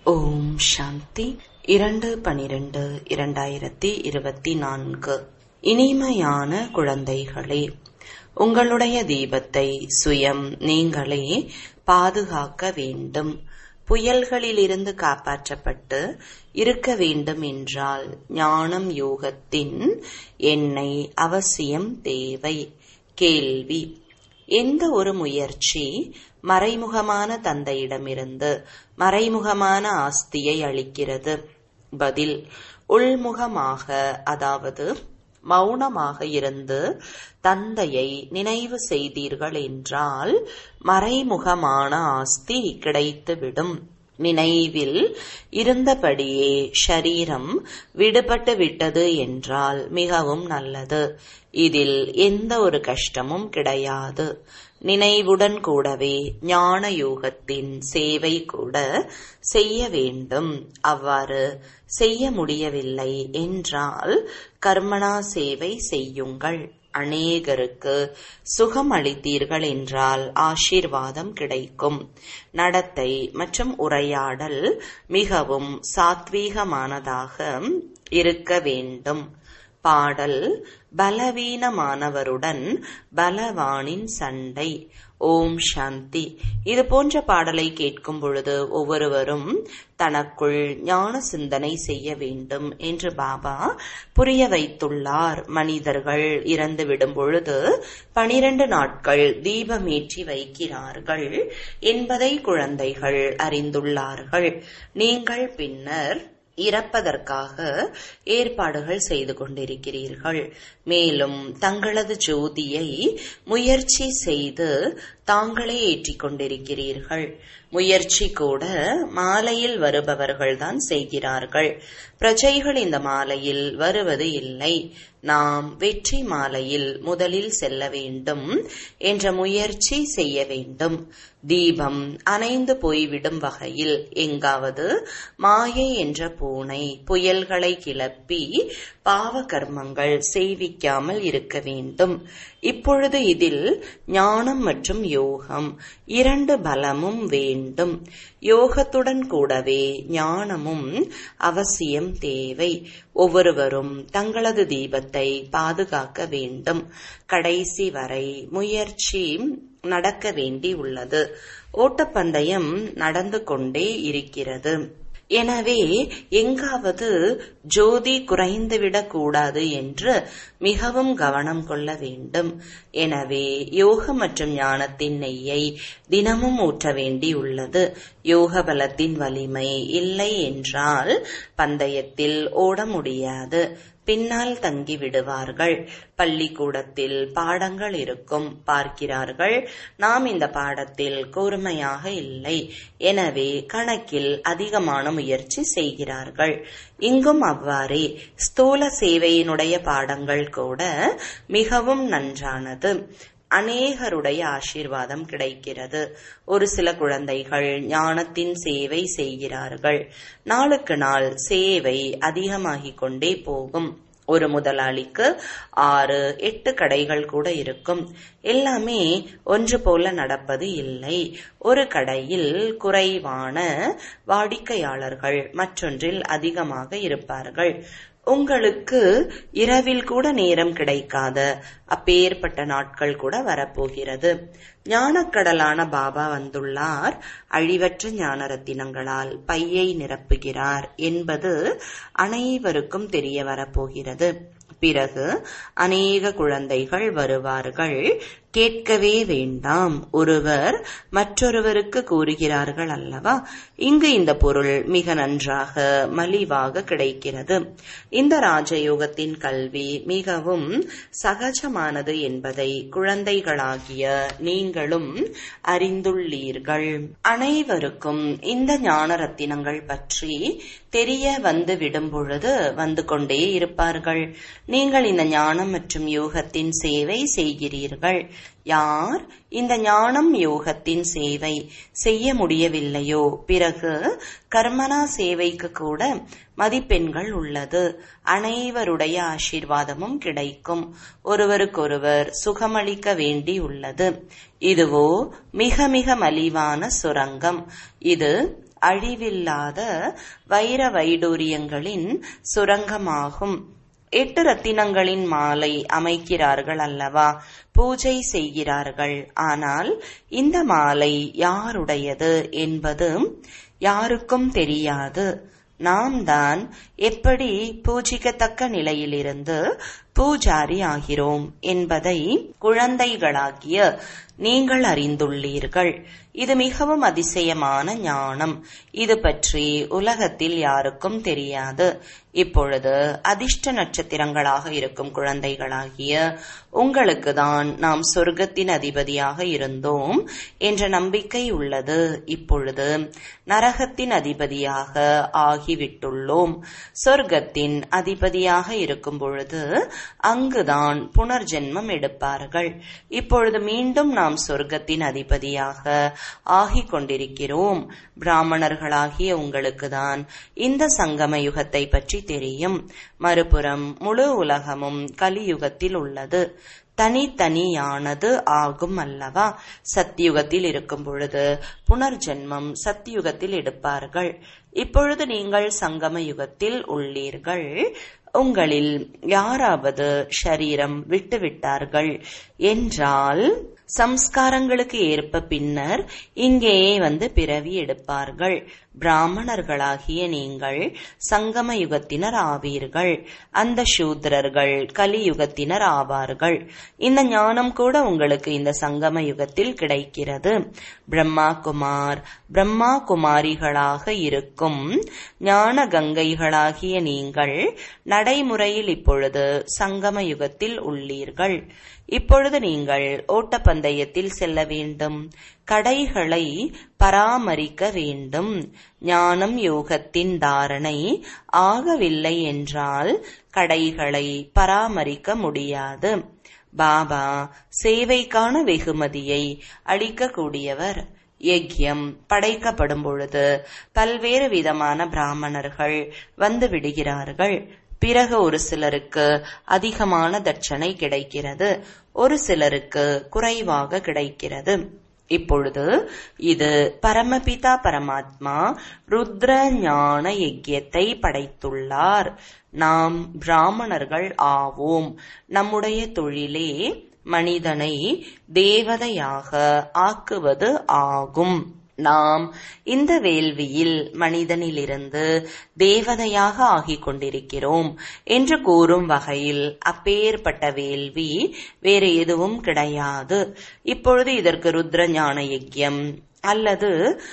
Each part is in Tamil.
ஓம் சாந்தி இரண்டு பனிரெண்டு இரண்டாயிரத்தி இருபத்தி நான்கு இனிமையான குழந்தைகளே உங்களுடைய தீபத்தை சுயம் நீங்களே பாதுகாக்க வேண்டும் புயல்களிலிருந்து காப்பாற்றப்பட்டு இருக்க வேண்டும் என்றால் ஞானம் யோகத்தின் எண்ணெய் அவசியம் தேவை கேள்வி எந்த ஒரு முயற்சி மறைமுகமான தந்தையிடமிருந்து மறைமுகமான ஆஸ்தியை அளிக்கிறது பதில் உள்முகமாக அதாவது மௌனமாக இருந்து தந்தையை நினைவு செய்தீர்கள் என்றால் மறைமுகமான ஆஸ்தி கிடைத்துவிடும் நினைவில் இருந்தபடியே ஷரீரம் விடுபட்டு விட்டது என்றால் மிகவும் நல்லது இதில் எந்த ஒரு கஷ்டமும் கிடையாது நினைவுடன் கூடவே ஞான யோகத்தின் சேவை கூட செய்ய வேண்டும் அவ்வாறு செய்ய முடியவில்லை என்றால் கர்மணா சேவை செய்யுங்கள் அநேகருக்கு சுகம் அளித்தீர்கள் என்றால் ஆசீர்வாதம் கிடைக்கும் நடத்தை மற்றும் உரையாடல் மிகவும் சாத்வீகமானதாக இருக்க வேண்டும் பாடல் பலவீனமானவருடன் பலவானின் சண்டை ஓம் சாந்தி இது போன்ற பாடலை கேட்கும் பொழுது ஒவ்வொருவரும் தனக்குள் ஞான சிந்தனை செய்ய வேண்டும் என்று பாபா புரிய வைத்துள்ளார் மனிதர்கள் இறந்து விடும் பொழுது பனிரெண்டு நாட்கள் தீபமேற்றி வைக்கிறார்கள் என்பதை குழந்தைகள் அறிந்துள்ளார்கள் நீங்கள் பின்னர் இறப்பதற்காக ஏற்பாடுகள் செய்து கொண்டிருக்கிறீர்கள் மேலும் தங்களது ஜோதியை முயற்சி செய்து தாங்களே ஏற்றிக் கொண்டிருக்கிறீர்கள் முயற்சி கூட மாலையில் வருபவர்கள்தான் செய்கிறார்கள் பிரஜைகள் இந்த மாலையில் வருவது இல்லை நாம் வெற்றி மாலையில் முதலில் செல்ல வேண்டும் என்ற முயற்சி செய்ய வேண்டும் தீபம் அணைந்து போய்விடும் வகையில் எங்காவது மாயை என்ற பூனை புயல்களை கிளப்பி பாவ கர்மங்கள் செய்விக்காமல் இருக்க வேண்டும் இப்பொழுது இதில் ஞானம் மற்றும் யோகம் இரண்டு பலமும் வேண்டும் யோகத்துடன் கூடவே ஞானமும் அவசியம் தேவை ஒவ்வொருவரும் தங்களது தீபத்தை பாதுகாக்க வேண்டும் கடைசி வரை முயற்சி நடக்க வேண்டி உள்ளது ஓட்டப்பந்தயம் நடந்து கொண்டே இருக்கிறது எனவே எங்காவது ஜோதி குறைந்துவிடக் கூடாது என்று மிகவும் கவனம் கொள்ள வேண்டும் எனவே யோக மற்றும் ஞானத்தின் நெய்யை தினமும் ஊற்ற வேண்டி உள்ளது யோக பலத்தின் வலிமை இல்லை என்றால் பந்தயத்தில் ஓட முடியாது பின்னால் தங்கி விடுவார்கள் பள்ளிக்கூடத்தில் பாடங்கள் இருக்கும் பார்க்கிறார்கள் நாம் இந்த பாடத்தில் கூர்மையாக இல்லை எனவே கணக்கில் அதிகமான முயற்சி செய்கிறார்கள் இங்கும் அவ்வாறே ஸ்தூல சேவையினுடைய பாடங்கள் கூட மிகவும் நன்றானது அநேகருடைய ஆசீர்வாதம் கிடைக்கிறது ஒரு சில குழந்தைகள் ஞானத்தின் சேவை செய்கிறார்கள் நாளுக்கு நாள் சேவை அதிகமாகிக் கொண்டே போகும் ஒரு முதலாளிக்கு ஆறு எட்டு கடைகள் கூட இருக்கும் எல்லாமே ஒன்று போல நடப்பது இல்லை ஒரு கடையில் குறைவான வாடிக்கையாளர்கள் மற்றொன்றில் அதிகமாக இருப்பார்கள் உங்களுக்கு இரவில் கூட நேரம் கிடைக்காத அப்பேற்பட்ட நாட்கள் கூட வரப்போகிறது ஞானக்கடலான பாபா வந்துள்ளார் அழிவற்ற ஞான ரத்தினங்களால் பையை நிரப்புகிறார் என்பது அனைவருக்கும் தெரிய வரப்போகிறது பிறகு அநேக குழந்தைகள் வருவார்கள் கேட்கவே வேண்டாம் ஒருவர் மற்றொருவருக்கு கூறுகிறார்கள் அல்லவா இங்கு இந்த பொருள் மிக நன்றாக மலிவாக கிடைக்கிறது இந்த ராஜயோகத்தின் கல்வி மிகவும் சகஜமானது என்பதை குழந்தைகளாகிய நீங்களும் அறிந்துள்ளீர்கள் அனைவருக்கும் இந்த ஞான ரத்தினங்கள் பற்றி தெரிய வந்து விடும் பொழுது வந்து கொண்டே இருப்பார்கள் நீங்கள் இந்த ஞானம் மற்றும் யோகத்தின் சேவை செய்கிறீர்கள் யார் இந்த ஞானம் யோகத்தின் சேவை செய்ய முடியவில்லையோ பிறகு கர்மனா சேவைக்கு கூட மதிப்பெண்கள் உள்ளது அனைவருடைய ஆசீர்வாதமும் கிடைக்கும் ஒருவருக்கொருவர் சுகமளிக்க வேண்டி உள்ளது இதுவோ மிக மிக மலிவான சுரங்கம் இது அழிவில்லாத வைர வைடூரியங்களின் சுரங்கமாகும் எட்டு ரத்தினங்களின் மாலை அமைக்கிறார்கள் அல்லவா பூஜை செய்கிறார்கள் ஆனால் இந்த மாலை யாருடையது என்பது யாருக்கும் தெரியாது நாம் தான் எப்படி பூஜிக்கத்தக்க நிலையிலிருந்து பூஜாரி ஆகிறோம் என்பதை குழந்தைகளாகிய நீங்கள் அறிந்துள்ளீர்கள் இது மிகவும் அதிசயமான ஞானம் இது பற்றி உலகத்தில் யாருக்கும் தெரியாது இப்பொழுது அதிர்ஷ்ட நட்சத்திரங்களாக இருக்கும் குழந்தைகளாகிய உங்களுக்கு தான் நாம் சொர்க்கத்தின் அதிபதியாக இருந்தோம் என்ற நம்பிக்கை உள்ளது இப்பொழுது நரகத்தின் அதிபதியாக ஆகிவிட்டுள்ளோம் சொர்க்கத்தின் அதிபதியாக இருக்கும் பொழுது அங்குதான் புனர்ஜென்மம் எடுப்பார்கள் இப்பொழுது மீண்டும் நாம் சொர்க்கத்தின் அதிபதியாக ஆகிக் கொண்டிருக்கிறோம் பிராமணர்களாகிய உங்களுக்கு தான் இந்த சங்கம யுகத்தை பற்றி தெரியும் மறுபுறம் முழு உலகமும் கலியுகத்தில் உள்ளது தனித்தனியானது ஆகும் அல்லவா சத்தியுகத்தில் இருக்கும் பொழுது புனர்ஜென்மம் சத்தியுகத்தில் எடுப்பார்கள் இப்பொழுது நீங்கள் சங்கம யுகத்தில் உள்ளீர்கள் உங்களில் யாராவது ஷரீரம் விட்டுவிட்டார்கள் என்றால் சம்ஸ்காரங்களுக்கு ஏற்ப பின்னர் இங்கேயே வந்து பிறவி எடுப்பார்கள் பிராமணர்களாகிய நீங்கள் சங்கம யுகத்தினர் ஆவீர்கள் அந்த சூத்திரர்கள் கலியுகத்தினர் ஆவார்கள் இந்த ஞானம் கூட உங்களுக்கு இந்த சங்கம யுகத்தில் கிடைக்கிறது பிரம்மா குமார் பிரம்மா குமாரிகளாக இருக்கும் ஞான கங்கைகளாகிய நீங்கள் நடைமுறையில் இப்பொழுது சங்கம யுகத்தில் உள்ளீர்கள் இப்பொழுது நீங்கள் ஓட்டப்பந்தயத்தில் செல்ல வேண்டும் கடைகளை பராமரிக்க வேண்டும் ஞானம் யோகத்தின் தாரணை ஆகவில்லை என்றால் கடைகளை பராமரிக்க முடியாது பாபா சேவைக்கான வெகுமதியை அளிக்கக்கூடியவர் யஜ்யம் படைக்கப்படும் பொழுது பல்வேறு விதமான பிராமணர்கள் வந்து விடுகிறார்கள் பிறகு ஒரு சிலருக்கு அதிகமான தட்சணை கிடைக்கிறது ஒரு சிலருக்கு குறைவாக கிடைக்கிறது இப்பொழுது இது பரமபிதா பரமாத்மா ருத்ர ஞான யஜ்யத்தை படைத்துள்ளார் நாம் பிராமணர்கள் ஆவோம் நம்முடைய தொழிலே மனிதனை தேவதையாக ஆக்குவது ஆகும் நாம் இந்த வேள்வியில் மனிதனிலிருந்து தேவதையாக ஆகிக் கொண்டிருக்கிறோம் என்று கூறும் வகையில் அப்பேற்பட்ட வேள்வி வேறு எதுவும் கிடையாது இப்பொழுது இதற்கு ருத்ர ஞான யஜ்யம் அல்லது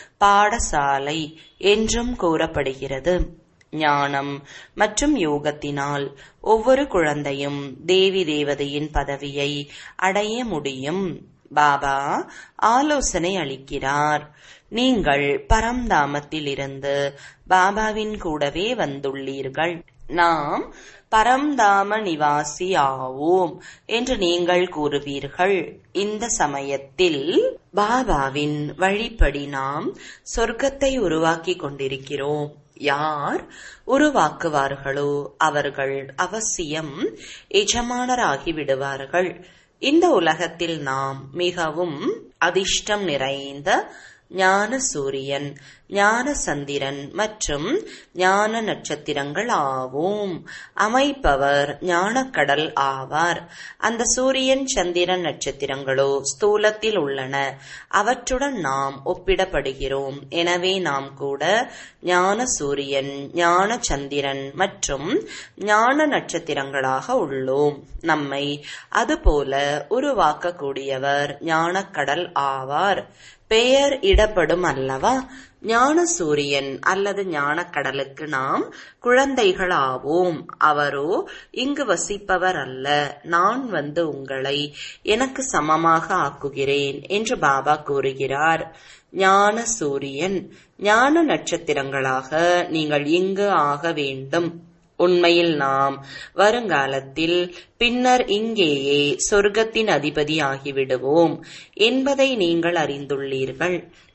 பாடசாலை என்றும் கூறப்படுகிறது ஞானம் மற்றும் யோகத்தினால் ஒவ்வொரு குழந்தையும் தேவி தேவதையின் பதவியை அடைய முடியும் பாபா ஆலோசனை அளிக்கிறார் நீங்கள் பரம்தாமத்தில் இருந்து பாபாவின் கூடவே வந்துள்ளீர்கள் நாம் பரம்தாம நிவாசி ஆவோம் என்று நீங்கள் கூறுவீர்கள் இந்த சமயத்தில் பாபாவின் வழிப்படி நாம் சொர்க்கத்தை உருவாக்கி கொண்டிருக்கிறோம் யார் உருவாக்குவார்களோ அவர்கள் அவசியம் எஜமானராகி விடுவார்கள் இந்த உலகத்தில் நாம் மிகவும் அதிர்ஷ்டம் நிறைந்த ஞான சூரியன் ஞான சந்திரன் மற்றும் ஞான நட்சத்திரங்கள் ஆவோம் அமைப்பவர் ஞானக்கடல் ஆவார் அந்த சூரியன் சந்திரன் நட்சத்திரங்களோ ஸ்தூலத்தில் உள்ளன அவற்றுடன் நாம் ஒப்பிடப்படுகிறோம் எனவே நாம் கூட ஞான சூரியன் ஞான சந்திரன் மற்றும் ஞான நட்சத்திரங்களாக உள்ளோம் நம்மை அதுபோல உருவாக்கக்கூடியவர் ஞானக்கடல் ஆவார் பெயர் இடப்படும் அல்லவா ஞான சூரியன் அல்லது ஞானக்கடலுக்கு நாம் குழந்தைகள் ஆவோம் அவரோ இங்கு வசிப்பவர் அல்ல நான் வந்து உங்களை எனக்கு சமமாக ஆக்குகிறேன் என்று பாபா கூறுகிறார் ஞான சூரியன் ஞான நட்சத்திரங்களாக நீங்கள் இங்கு ஆக வேண்டும் உண்மையில் நாம் வருங்காலத்தில் பின்னர் இங்கேயே சொர்க்கத்தின் அதிபதி ஆகிவிடுவோம் என்பதை நீங்கள் அறிந்துள்ளீர்கள்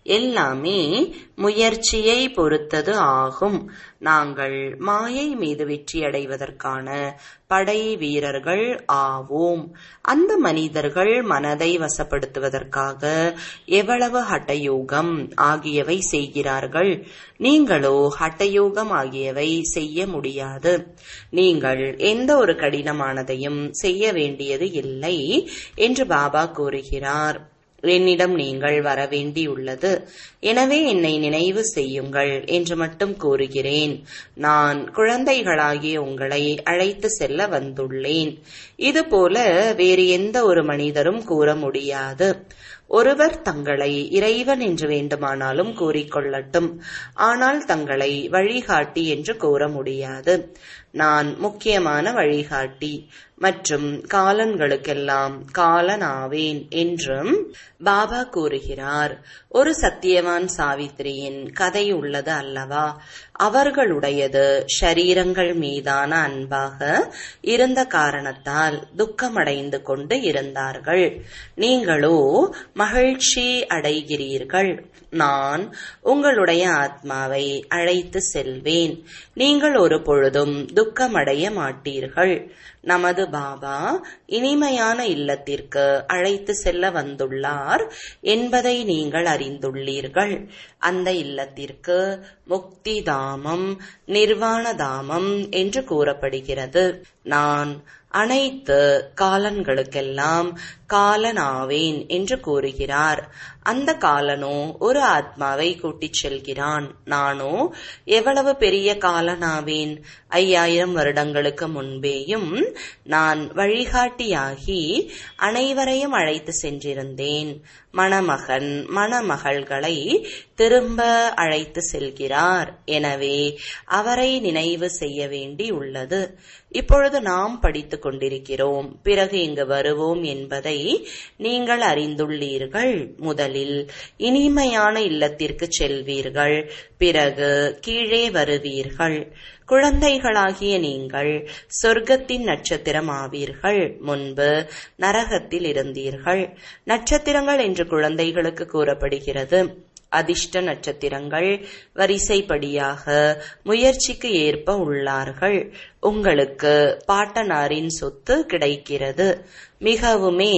எல்லாமே முயற்சியை பொறுத்தது ஆகும் நாங்கள் மாயை மீது வெற்றியடைவதற்கான படை வீரர்கள் ஆவோம் அந்த மனிதர்கள் மனதை வசப்படுத்துவதற்காக எவ்வளவு ஹட்டயோகம் ஆகியவை செய்கிறார்கள் நீங்களோ ஹட்டயோகம் ஆகியவை செய்ய முடியாது நீங்கள் எந்த ஒரு கடினமானதையும் செய்ய வேண்டியது இல்லை என்று பாபா கூறுகிறார் என்னிடம் நீங்கள் வர வேண்டியுள்ளது எனவே என்னை நினைவு செய்யுங்கள் என்று மட்டும் கூறுகிறேன் நான் குழந்தைகளாகிய உங்களை அழைத்து செல்ல வந்துள்ளேன் இதுபோல வேறு எந்த ஒரு மனிதரும் கூற முடியாது ஒருவர் தங்களை இறைவன் என்று வேண்டுமானாலும் கூறிக்கொள்ளட்டும் ஆனால் தங்களை வழிகாட்டி என்று கூற முடியாது நான் முக்கியமான வழிகாட்டி மற்றும் காலன்களுக்கெல்லாம் காலனாவேன் என்றும் பாபா கூறுகிறார் ஒரு சத்தியவான் சாவித்திரியின் கதை உள்ளது அல்லவா அவர்களுடையது ஷரீரங்கள் மீதான அன்பாக இருந்த காரணத்தால் துக்கமடைந்து கொண்டு இருந்தார்கள் நீங்களோ மகிழ்ச்சி அடைகிறீர்கள் நான் உங்களுடைய ஆத்மாவை அழைத்து செல்வேன் நீங்கள் ஒரு பொழுதும் துக்கமடைய மாட்டீர்கள் நமது பாபா இனிமையான இல்லத்திற்கு அழைத்து செல்ல வந்துள்ளார் என்பதை நீங்கள் அறிந்துள்ளீர்கள் அந்த இல்லத்திற்கு முக்தி தாமம் நிர்வாண தாமம் என்று கூறப்படுகிறது நான் அனைத்து காலன்களுக்கெல்லாம் காலனாவேன் என்று கூறுகிறார் அந்த காலனோ ஒரு ஆத்மாவை கூட்டிச் செல்கிறான் நானோ எவ்வளவு பெரிய காலனாவேன் ஐயாயிரம் வருடங்களுக்கு முன்பேயும் நான் வழிகாட்டியாகி அனைவரையும் அழைத்து சென்றிருந்தேன் மணமகன் மணமகள்களை திரும்ப அழைத்து செல்கிறார் எனவே அவரை நினைவு செய்ய வேண்டி உள்ளது இப்பொழுது நாம் படித்துக் கொண்டிருக்கிறோம் பிறகு இங்கு வருவோம் என்பதை நீங்கள் அறிந்துள்ளீர்கள் முதலில் இனிமையான இல்லத்திற்கு செல்வீர்கள் பிறகு கீழே வருவீர்கள் குழந்தைகளாகிய நீங்கள் சொர்க்கத்தின் நட்சத்திரம் ஆவீர்கள் முன்பு நரகத்தில் இருந்தீர்கள் நட்சத்திரங்கள் என்று குழந்தைகளுக்கு கூறப்படுகிறது அதிர்ஷ்ட நட்சத்திரங்கள் வரிசைப்படியாக முயற்சிக்கு ஏற்ப உள்ளார்கள் உங்களுக்கு பாட்டனாரின் சொத்து கிடைக்கிறது மிகவுமே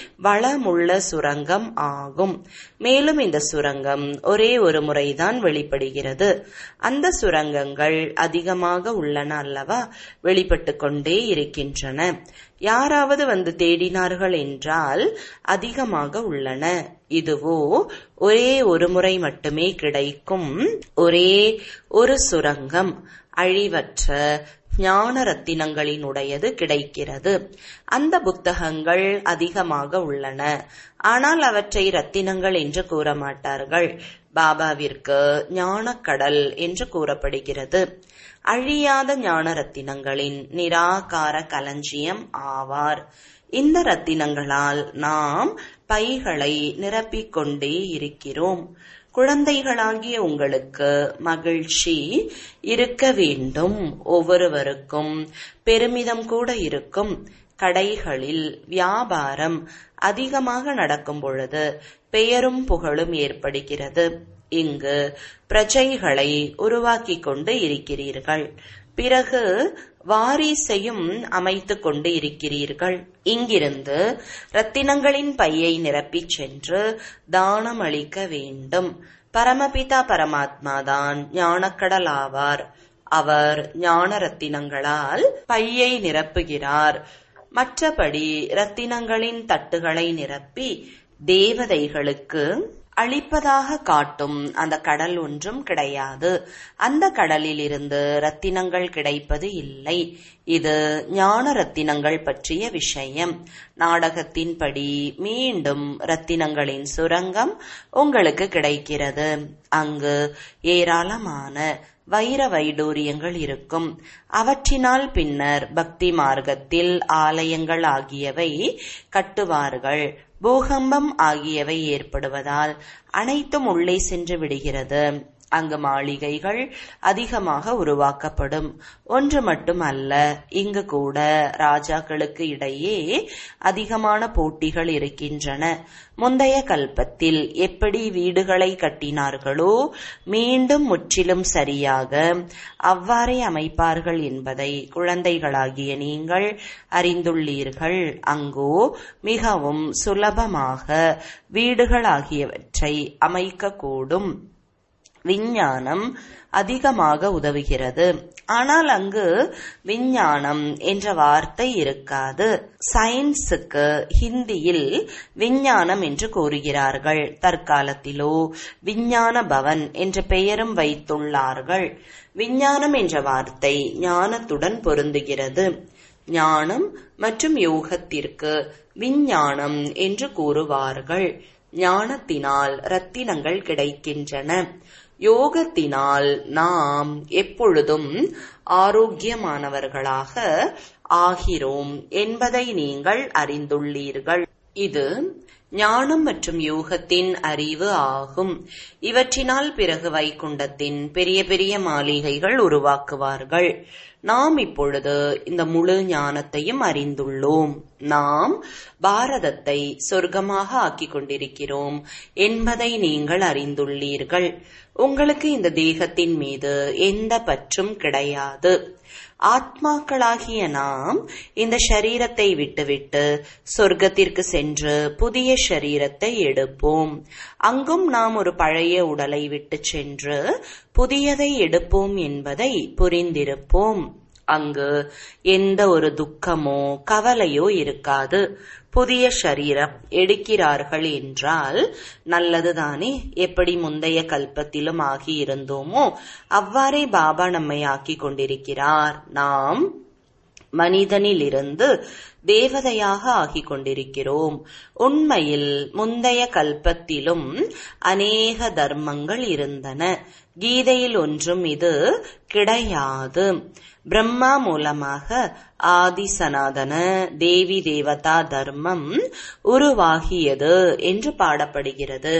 வளமுள்ள சுரங்கம் ஆகும் மேலும் இந்த சுரங்கம் ஒரே ஒரு முறைதான் வெளிப்படுகிறது அந்த சுரங்கங்கள் அதிகமாக உள்ளன அல்லவா வெளிப்பட்டு கொண்டே இருக்கின்றன யாராவது வந்து தேடினார்கள் என்றால் அதிகமாக உள்ளன இதுவோ ஒரே ஒரு முறை மட்டுமே கிடைக்கும் ஒரே ஒரு சுரங்கம் அழிவற்ற ஞான ரத்தினங்களினுடையது கிடைக்கிறது அந்த புத்தகங்கள் அதிகமாக உள்ளன ஆனால் அவற்றை ரத்தினங்கள் என்று கூற மாட்டார்கள் பாபாவிற்கு ஞானக்கடல் என்று கூறப்படுகிறது அழியாத ஞான ரத்தினங்களின் நிராகார களஞ்சியம் ஆவார் இந்த ரத்தினங்களால் நாம் பைகளை நிரப்பிக் கொண்டே இருக்கிறோம் குழந்தைகளாகிய உங்களுக்கு மகிழ்ச்சி இருக்க வேண்டும் ஒவ்வொருவருக்கும் பெருமிதம் கூட இருக்கும் கடைகளில் வியாபாரம் அதிகமாக நடக்கும் பொழுது பெயரும் புகழும் ஏற்படுகிறது இங்கு பிரஜைகளை உருவாக்கிக் கொண்டு இருக்கிறீர்கள் பிறகு வாரிசையும் அமைத்துக் கொண்டு இருக்கிறீர்கள் இங்கிருந்து ரத்தினங்களின் பையை நிரப்பிச் சென்று தானம் அளிக்க வேண்டும் பரமபிதா பரமாத்மாதான் ஞானக்கடல் ஆவார் அவர் ஞான ரத்தினங்களால் பையை நிரப்புகிறார் மற்றபடி ரத்தினங்களின் தட்டுகளை நிரப்பி தேவதைகளுக்கு அழிப்பதாக காட்டும் அந்த கடல் ஒன்றும் கிடையாது அந்த கடலில் இருந்து ரத்தினங்கள் கிடைப்பது இல்லை இது ஞான ரத்தினங்கள் பற்றிய விஷயம் நாடகத்தின்படி மீண்டும் ரத்தினங்களின் சுரங்கம் உங்களுக்கு கிடைக்கிறது அங்கு ஏராளமான வைர வைடூரியங்கள் இருக்கும் அவற்றினால் பின்னர் பக்தி மார்க்கத்தில் ஆலயங்கள் ஆகியவை கட்டுவார்கள் பூகம்பம் ஆகியவை ஏற்படுவதால் அனைத்தும் உள்ளே சென்று விடுகிறது அங்கு மாளிகைகள் அதிகமாக உருவாக்கப்படும் ஒன்று மட்டும் அல்ல இங்கு கூட ராஜாக்களுக்கு இடையே அதிகமான போட்டிகள் இருக்கின்றன முந்தைய கல்பத்தில் எப்படி வீடுகளை கட்டினார்களோ மீண்டும் முற்றிலும் சரியாக அவ்வாறே அமைப்பார்கள் என்பதை குழந்தைகளாகிய நீங்கள் அறிந்துள்ளீர்கள் அங்கோ மிகவும் சுலபமாக வீடுகளாகியவற்றை அமைக்கக்கூடும் விஞ்ஞானம் அதிகமாக உதவுகிறது ஆனால் அங்கு விஞ்ஞானம் என்ற வார்த்தை இருக்காது சயின்ஸுக்கு ஹிந்தியில் விஞ்ஞானம் என்று கூறுகிறார்கள் தற்காலத்திலோ விஞ்ஞான பவன் என்ற பெயரும் வைத்துள்ளார்கள் விஞ்ஞானம் என்ற வார்த்தை ஞானத்துடன் பொருந்துகிறது ஞானம் மற்றும் யோகத்திற்கு விஞ்ஞானம் என்று கூறுவார்கள் ஞானத்தினால் ரத்தினங்கள் கிடைக்கின்றன யோகத்தினால் நாம் எப்பொழுதும் ஆரோக்கியமானவர்களாக ஆகிறோம் என்பதை நீங்கள் அறிந்துள்ளீர்கள் இது ஞானம் மற்றும் யோகத்தின் அறிவு ஆகும் இவற்றினால் பிறகு வைகுண்டத்தின் பெரிய பெரிய மாளிகைகள் உருவாக்குவார்கள் நாம் இப்பொழுது இந்த முழு ஞானத்தையும் அறிந்துள்ளோம் நாம் பாரதத்தை சொர்க்கமாக ஆக்கிக் கொண்டிருக்கிறோம் என்பதை நீங்கள் அறிந்துள்ளீர்கள் உங்களுக்கு இந்த தேகத்தின் மீது எந்த பற்றும் கிடையாது ஆத்மாக்களாகிய நாம் இந்த ஷரீரத்தை விட்டுவிட்டு சொர்க்கத்திற்கு சென்று புதிய ஷரீரத்தை எடுப்போம் அங்கும் நாம் ஒரு பழைய உடலை விட்டு சென்று புதியதை எடுப்போம் என்பதை புரிந்திருப்போம் அங்கு எந்த ஒரு துக்கமோ கவலையோ இருக்காது புதிய ஷரீரம் எடுக்கிறார்கள் என்றால் நல்லதுதானே எப்படி முந்தைய கல்பத்திலும் ஆகியிருந்தோமோ அவ்வாறே பாபா நம்மை ஆக்கிக் கொண்டிருக்கிறார் நாம் மனிதனிலிருந்து தேவதையாக ஆகிக் கொண்டிருக்கிறோம் உண்மையில் முந்தைய கல்பத்திலும் அநேக தர்மங்கள் இருந்தன கீதையில் ஒன்றும் இது கிடையாது பிரம்மா மூலமாக ஆதி சனாதன தேவி தேவதா தர்மம் உருவாகியது என்று பாடப்படுகிறது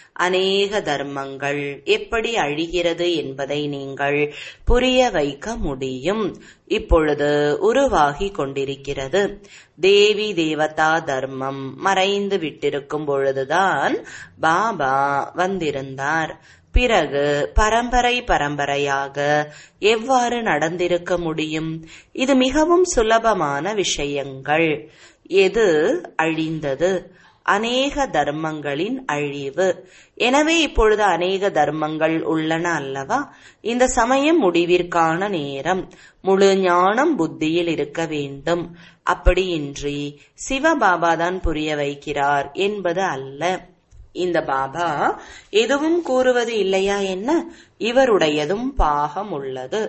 அநேக தர்மங்கள் எப்படி அழிகிறது என்பதை நீங்கள் புரிய வைக்க முடியும் இப்பொழுது உருவாகி கொண்டிருக்கிறது தேவி தேவதா தர்மம் மறைந்து விட்டிருக்கும் பொழுதுதான் பாபா வந்திருந்தார் பிறகு பரம்பரை பரம்பரையாக எவ்வாறு நடந்திருக்க முடியும் இது மிகவும் சுலபமான விஷயங்கள் எது அழிந்தது அநேக தர்மங்களின் அழிவு எனவே இப்பொழுது அநேக தர்மங்கள் உள்ளன அல்லவா இந்த சமயம் முடிவிற்கான நேரம் முழு ஞானம் புத்தியில் இருக்க வேண்டும் அப்படியின்றி சிவபாபா தான் புரிய வைக்கிறார் என்பது அல்ல இந்த பாபா எதுவும் கூறுவது இல்லையா என்ன இவருடையதும் பாகம் உள்ளது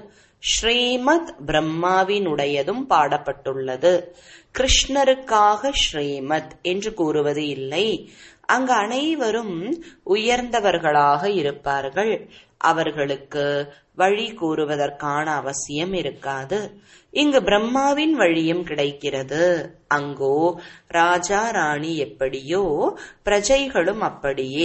ஸ்ரீமத் பிரம்மாவினுடையதும் பாடப்பட்டுள்ளது கிருஷ்ணருக்காக ஸ்ரீமத் என்று கூறுவது இல்லை அங்கு அனைவரும் உயர்ந்தவர்களாக இருப்பார்கள் அவர்களுக்கு வழி கூறுவதற்கான அவசியம் இருக்காது இங்கு பிரம்மாவின் வழியும் கிடைக்கிறது அங்கோ ராஜா ராணி எப்படியோ பிரஜைகளும் அப்படியே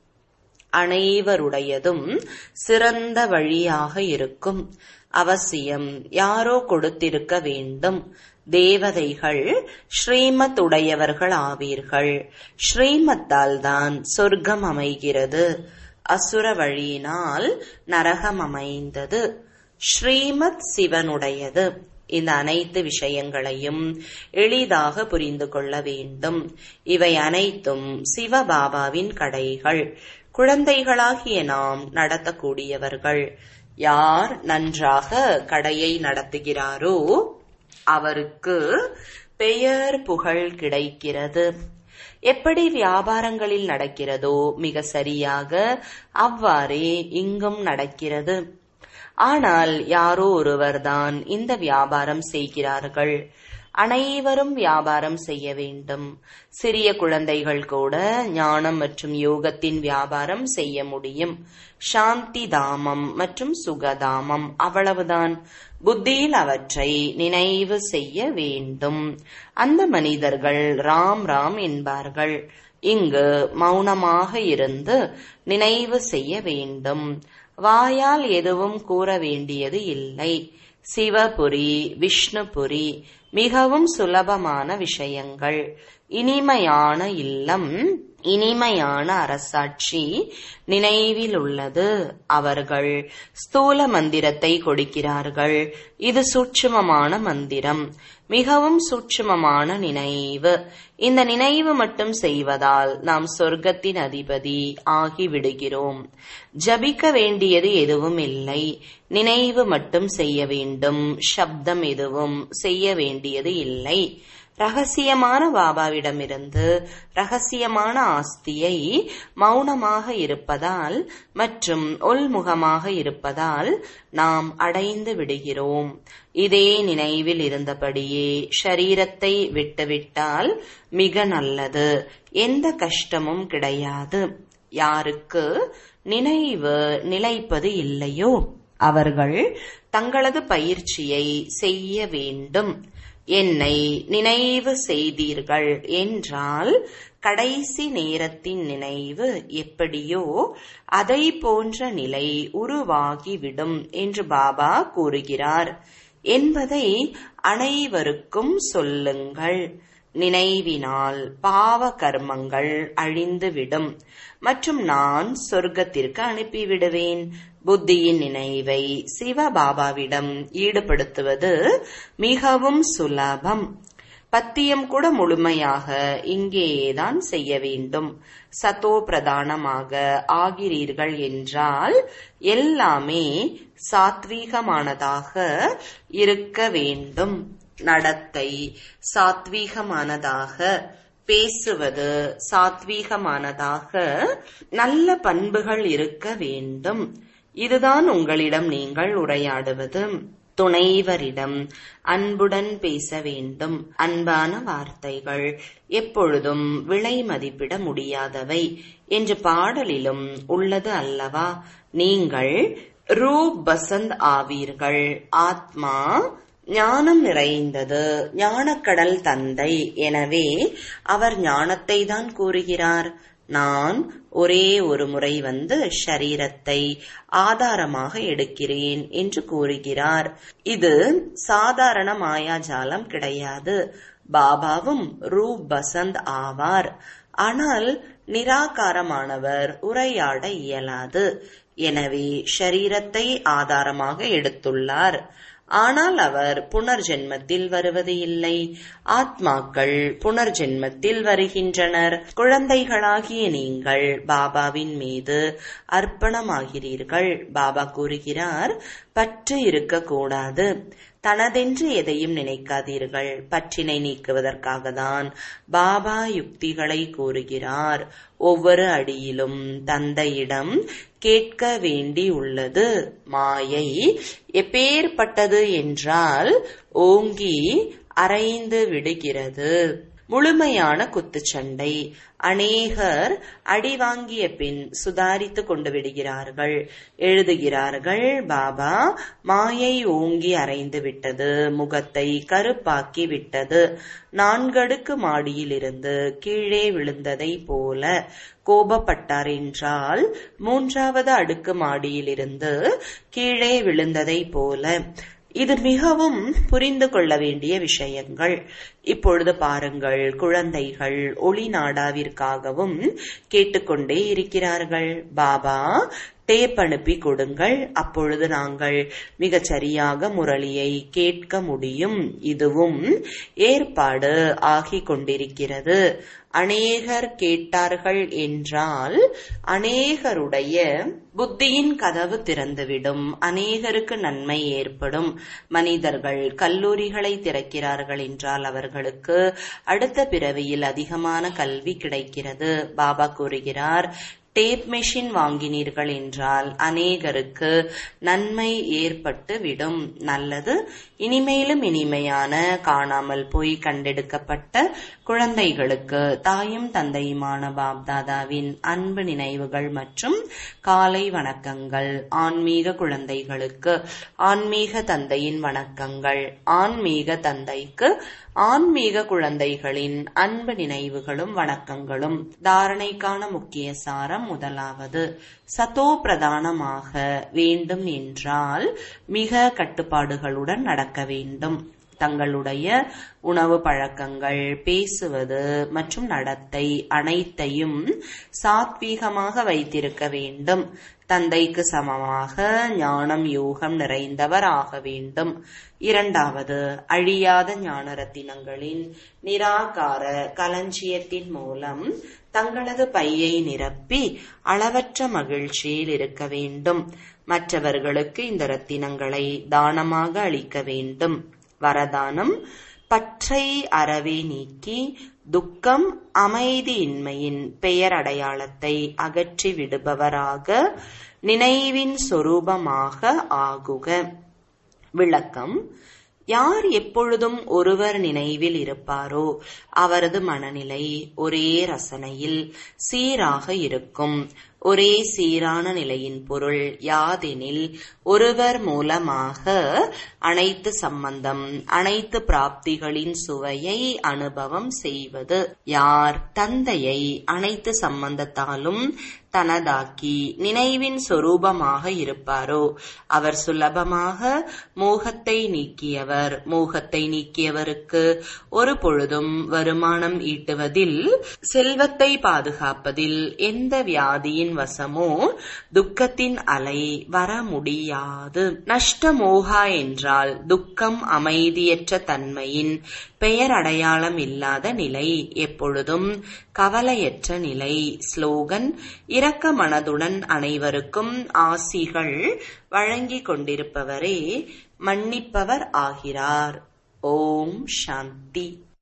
அனைவருடையதும் சிறந்த வழியாக இருக்கும் அவசியம் யாரோ கொடுத்திருக்க வேண்டும் தேவதைகள் ஸ்ரீமத் உடையவர்கள் ஆவீர்கள் ஸ்ரீமத்தால் தான் சொர்க்கம் அமைகிறது அசுர வழியினால் நரகம் அமைந்தது ஸ்ரீமத் சிவனுடையது இந்த அனைத்து விஷயங்களையும் எளிதாக புரிந்து கொள்ள வேண்டும் இவை அனைத்தும் சிவபாபாவின் கடைகள் குழந்தைகளாகிய நாம் நடத்தக்கூடியவர்கள் யார் நன்றாக கடையை நடத்துகிறாரோ அவருக்கு பெயர் புகழ் கிடைக்கிறது எப்படி வியாபாரங்களில் நடக்கிறதோ மிக சரியாக அவ்வாறே இங்கும் நடக்கிறது ஆனால் யாரோ ஒருவர்தான் இந்த வியாபாரம் செய்கிறார்கள் அனைவரும் வியாபாரம் செய்ய வேண்டும் சிறிய குழந்தைகள் கூட ஞானம் மற்றும் யோகத்தின் வியாபாரம் செய்ய முடியும் சாந்தி தாமம் மற்றும் சுகதாமம் அவ்வளவுதான் புத்தியில் அவற்றை நினைவு செய்ய வேண்டும் அந்த மனிதர்கள் ராம் ராம் என்பார்கள் இங்கு மௌனமாக இருந்து நினைவு செய்ய வேண்டும் வாயால் எதுவும் கூற வேண்டியது இல்லை சிவபுரி விஷ்ணுபுரி மிகவும் சுலபமான விஷயங்கள் இனிமையான இல்லம் இனிமையான அரசாட்சி நினைவில் உள்ளது அவர்கள் ஸ்தூல மந்திரத்தை கொடுக்கிறார்கள் இது சூட்சுமமான மந்திரம் மிகவும் சூட்சுமமான நினைவு இந்த நினைவு மட்டும் செய்வதால் நாம் சொர்க்கத்தின் அதிபதி ஆகிவிடுகிறோம் ஜபிக்க வேண்டியது எதுவும் இல்லை நினைவு மட்டும் செய்ய வேண்டும் சப்தம் எதுவும் செய்ய வேண்டியது இல்லை ரகசியமான பாபாவிடமிருந்து ரகசியமான ஆஸ்தியை மௌனமாக இருப்பதால் மற்றும் உள்முகமாக இருப்பதால் நாம் அடைந்து விடுகிறோம் இதே நினைவில் இருந்தபடியே ஷரீரத்தை விட்டுவிட்டால் மிக நல்லது எந்த கஷ்டமும் கிடையாது யாருக்கு நினைவு நிலைப்பது இல்லையோ அவர்கள் தங்களது பயிற்சியை செய்ய வேண்டும் என்னை நினைவு செய்தீர்கள் என்றால் கடைசி நேரத்தின் நினைவு எப்படியோ அதை போன்ற நிலை உருவாகிவிடும் என்று பாபா கூறுகிறார் என்பதை அனைவருக்கும் சொல்லுங்கள் நினைவினால் பாவ கர்மங்கள் அழிந்துவிடும் மற்றும் நான் சொர்க்கத்திற்கு அனுப்பிவிடுவேன் புத்தியின் நினைவை சிவபாபாவிடம் ஈடுபடுத்துவது மிகவும் சுலபம் பத்தியம் கூட முழுமையாக இங்கேயேதான் செய்ய வேண்டும் சத்தோ பிரதானமாக ஆகிறீர்கள் என்றால் எல்லாமே சாத்வீகமானதாக இருக்க வேண்டும் நடத்தை சாத்வீகமானதாக பேசுவது சாத்வீகமானதாக நல்ல பண்புகள் இருக்க வேண்டும் இதுதான் உங்களிடம் நீங்கள் உரையாடுவது துணைவரிடம் அன்புடன் பேச வேண்டும் அன்பான வார்த்தைகள் எப்பொழுதும் விலை மதிப்பிட முடியாதவை என்று பாடலிலும் உள்ளது அல்லவா நீங்கள் ரூப் பசந்த் ஆவீர்கள் ஆத்மா ஞானம் நிறைந்தது ஞானக்கடல் தந்தை எனவே அவர் ஞானத்தை தான் கூறுகிறார் நான் ஒரே ஒரு முறை வந்து ஷரீரத்தை ஆதாரமாக எடுக்கிறேன் என்று கூறுகிறார் இது சாதாரண மாயாஜாலம் கிடையாது பாபாவும் ரூப் பசந்த் ஆவார் ஆனால் நிராகாரமானவர் உரையாட இயலாது எனவே ஷரீரத்தை ஆதாரமாக எடுத்துள்ளார் ஆனால் அவர் புனர்ஜென்மத்தில் வருவது இல்லை ஆத்மாக்கள் புனர்ஜென்மத்தில் வருகின்றனர் குழந்தைகளாகிய நீங்கள் பாபாவின் மீது அர்ப்பணமாகிறீர்கள் பாபா கூறுகிறார் பற்று இருக்கக்கூடாது தனதென்று எதையும் நினைக்காதீர்கள் பற்றினை நீக்குவதற்காக தான் பாபா யுக்திகளை கூறுகிறார் ஒவ்வொரு அடியிலும் தந்தையிடம் கேட்க வேண்டி உள்ளது மாயை எப்பேற்பட்டது என்றால் ஓங்கி அரைந்து விடுகிறது முழுமையான குத்துச்சண்டை அநேகர் அடி வாங்கிய பின் சுதாரித்து கொண்டு விடுகிறார்கள் எழுதுகிறார்கள் பாபா மாயை ஓங்கி அரைந்து விட்டது முகத்தை கருப்பாக்கி விட்டது நான்கடுக்கு மாடியிலிருந்து கீழே விழுந்ததை போல கோபப்பட்டார் என்றால் மூன்றாவது அடுக்கு மாடியிலிருந்து கீழே விழுந்ததை போல இது மிகவும் புரிந்து கொள்ள வேண்டிய விஷயங்கள் இப்பொழுது பாருங்கள் குழந்தைகள் ஒளி நாடாவிற்காகவும் கேட்டுக்கொண்டே இருக்கிறார்கள் பாபா டேப் அனுப்பி கொடுங்கள் அப்பொழுது நாங்கள் மிகச் சரியாக முரளியை கேட்க முடியும் இதுவும் ஏற்பாடு ஆகிக் கொண்டிருக்கிறது அநேகர் கேட்டார்கள் என்றால் அநேகருடைய புத்தியின் கதவு திறந்துவிடும் அநேகருக்கு நன்மை ஏற்படும் மனிதர்கள் கல்லூரிகளை திறக்கிறார்கள் என்றால் அவர்களுக்கு அடுத்த பிறவியில் அதிகமான கல்வி கிடைக்கிறது பாபா கூறுகிறார் டேப் மெஷின் வாங்கினீர்கள் என்றால் அநேகருக்கு நன்மை ஏற்பட்டு விடும் நல்லது இனிமேலும் இனிமையான காணாமல் போய் கண்டெடுக்கப்பட்ட குழந்தைகளுக்கு தாயும் தந்தையுமான பாப்தாதாவின் அன்பு நினைவுகள் மற்றும் காலை வணக்கங்கள் ஆன்மீக குழந்தைகளுக்கு ஆன்மீக தந்தையின் வணக்கங்கள் ஆன்மீக தந்தைக்கு ஆன்மீக குழந்தைகளின் அன்பு நினைவுகளும் வணக்கங்களும் தாரணைக்கான முக்கிய சாரம் பிரதானம் முதலாவது சதோ பிரதானமாக வேண்டும் என்றால் மிக கட்டுப்பாடுகளுடன் நடக்க வேண்டும் தங்களுடைய உணவு பழக்கங்கள் பேசுவது மற்றும் நடத்தை அனைத்தையும் சாத்வீகமாக வைத்திருக்க வேண்டும் தந்தைக்கு சமமாக ஞானம் யோகம் நிறைந்தவர் ஆக வேண்டும் இரண்டாவது அழியாத ஞான ரத்தினங்களின் நிராகார களஞ்சியத்தின் மூலம் தங்களது பையை நிரப்பி அளவற்ற மகிழ்ச்சியில் இருக்க வேண்டும் மற்றவர்களுக்கு இந்த ரத்தினங்களை தானமாக அளிக்க வேண்டும் வரதானம் பற்றை அறவே நீக்கி துக்கம் அமைதியின்மையின் பெயர் அடையாளத்தை அகற்றி விடுபவராக நினைவின் சொரூபமாக ஆகுக விளக்கம் யார் எப்பொழுதும் ஒருவர் நினைவில் இருப்பாரோ அவரது மனநிலை ஒரே ரசனையில் சீராக இருக்கும் ஒரே சீரான நிலையின் பொருள் யாதெனில் ஒருவர் மூலமாக அனைத்து சம்பந்தம் அனைத்து பிராப்திகளின் சுவையை அனுபவம் செய்வது யார் தந்தையை அனைத்து சம்பந்தத்தாலும் தனதாக்கி நினைவின் சொரூபமாக இருப்பாரோ அவர் சுலபமாக மோகத்தை நீக்கியவர் மோகத்தை நீக்கியவருக்கு ஒரு பொழுதும் வருமானம் ஈட்டுவதில் செல்வத்தை பாதுகாப்பதில் எந்த வியாதியின் வசமோ துக்கத்தின் அலை வர முடியாது நஷ்டமோகா என்றால் துக்கம் அமைதியற்ற தன்மையின் பெயர் அடையாளம் இல்லாத நிலை எப்பொழுதும் கவலையற்ற நிலை ஸ்லோகன் இரக்க மனதுடன் அனைவருக்கும் ஆசிகள் வழங்கிக் கொண்டிருப்பவரே மன்னிப்பவர் ஆகிறார் ஓம் சாந்தி